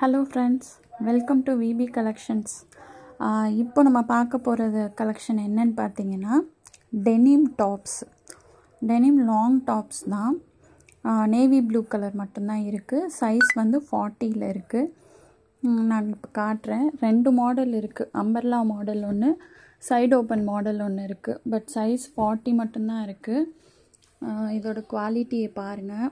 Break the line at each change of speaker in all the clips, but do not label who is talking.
hello friends welcome to VP collections இப்போ நம்ம பார்க்க போகிறது கலெக்ஷன் என்னன்னு பார்த்தீங்கன்னா denim tops denim long tops தான் நேவி ப்ளூ கலர் மட்டும்தான் இருக்குது சைஸ் வந்து ஃபார்ட்டியில் இருக்குது நான் இப்போ காட்டுறேன் ரெண்டு மாடல் இருக்குது அம்பர்லா மாடல் ஒன்று சைடு ஓப்பன் மாடல் ஒன்று இருக்குது பட் சைஸ் ஃபார்ட்டி மட்டும்தான் இருக்குது இதோட குவாலிட்டியை பாருங்கள்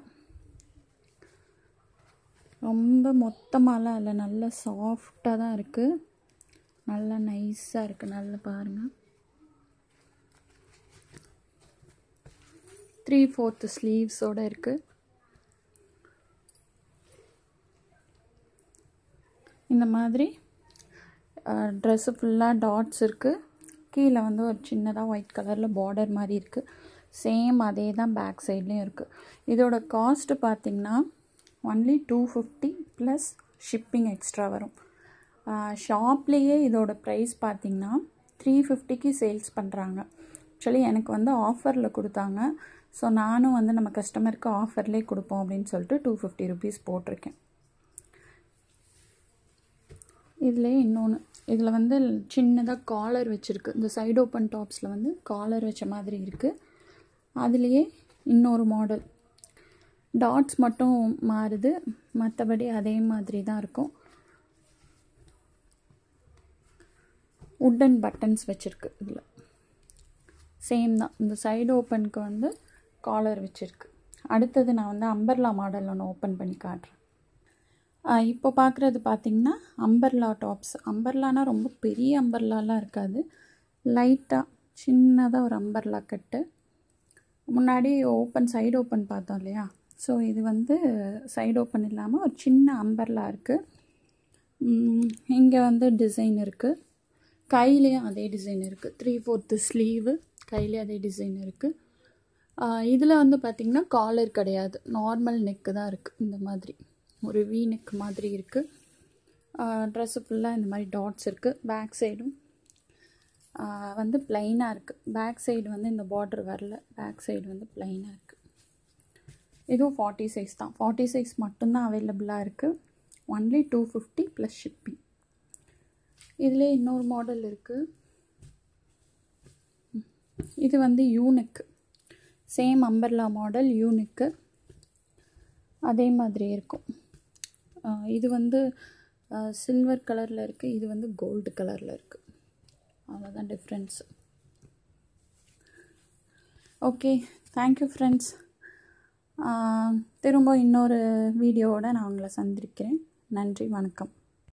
ரொம்ப மொத்தமாலாம் இல்லை நல்ல சாஃப்டாக தான் இருக்குது நல்லா நைஸாக இருக்குது நல்லா பாருங்கள் த்ரீ ஃபோர்த்து ஸ்லீவ்ஸோடு இருக்குது இந்த மாதிரி ட்ரெஸ்ஸு ஃபுல்லாக டாட்ஸ் இருக்குது கீழே வந்து ஒரு சின்னதாக ஒயிட் கலரில் பார்டர் மாதிரி இருக்குது சேம் அதே தான் பேக் சைட்லேயும் இருக்குது இதோட காஸ்ட்டு பார்த்திங்கன்னா only two fifty plus shipping extra வரும் ஷாப்லேயே இதோட ப்ரைஸ் பார்த்திங்கன்னா த்ரீ ஃபிஃப்டிக்கு சேல்ஸ் பண்ணுறாங்க ஆக்சுவலி எனக்கு வந்து ஆஃபரில் கொடுத்தாங்க ஸோ நானும் வந்து நம்ம கஸ்டமருக்கு ஆஃபர்லேயே கொடுப்போம் அப்படின்னு சொல்லிட்டு டூ ஃபிஃப்டி ருபீஸ் போட்டிருக்கேன் இதில் இன்னொன்று இதில் வந்து சின்னதாக காலர் வச்சுருக்கு இந்த சைடு ஓப்பன் டாப்ஸில் வந்து காலர் வச்ச மாதிரி இருக்குது அதுலேயே இன்னொரு மாடல் டாட்ஸ் மட்டும் மாறுது மற்றபடி அதே மாதிரி தான் இருக்கும் உட்டன் பட்டன்ஸ் வச்சுருக்கு இதில் சேம் தான் இந்த சைடு ஓப்பனுக்கு வந்து காலர் வச்சுருக்கு அடுத்தது நான் வந்து அம்பர்லா மாடல் ஒன்று ஓப்பன் பண்ணி காட்டுறேன் இப்போ பார்க்குறது பார்த்திங்கன்னா அம்பர்லா டாப்ஸ் அம்பர்லானா ரொம்ப பெரிய அம்பர்லாலாம் இருக்காது லைட்டாக சின்னதாக ஒரு அம்பர்லா கட்டு முன்னாடி ஓப்பன் சைடு ஓப்பன் பார்த்தோம் இல்லையா ஸோ இது வந்து சைடு ஓப்பன் இல்லாமல் ஒரு சின்ன அம்பர்லா இருக்குது இங்கே வந்து டிசைன் இருக்குது கையிலையும் அதே டிசைன் இருக்குது த்ரீ ஃபோர்த்து ஸ்லீவு கையிலே அதே டிசைன் இருக்குது இதில் வந்து பார்த்திங்கன்னா காலர் கிடையாது நார்மல் நெக்கு தான் இருக்குது இந்த மாதிரி ஒரு வி நெக் மாதிரி இருக்குது ட்ரெஸ்ஸு ஃபுல்லாக இந்த மாதிரி டாட்ஸ் இருக்குது பேக் சைடும் வந்து ப்ளைனாக இருக்குது பேக் சைடு வந்து இந்த பார்டர் வரல பேக் சைடு வந்து ப்ளைனாக இருக்குது இதுவும் ஃபார்ட்டி சைஸ் தான் ஃபார்ட்டி சைஸ் மட்டும்தான் அவைலபிளாக இருக்குது only two fifty plus shipping இதில் இன்னொரு மாடல் இருக்குது இது வந்து unique same umbrella model unique அதே மாதிரி இருக்கும் இது வந்து சில்வர் கலரில் இருக்குது இது வந்து கோல்டு கலரில் இருக்குது அவ்வளோதான் டிஃப்ரென்ஸு ஓகே தேங்க்யூ ஃப்ரெண்ட்ஸ் திரும்ப இன்னொரு வீடியோவோடு நான் உங்களை சந்திக்கிறேன் நன்றி வணக்கம்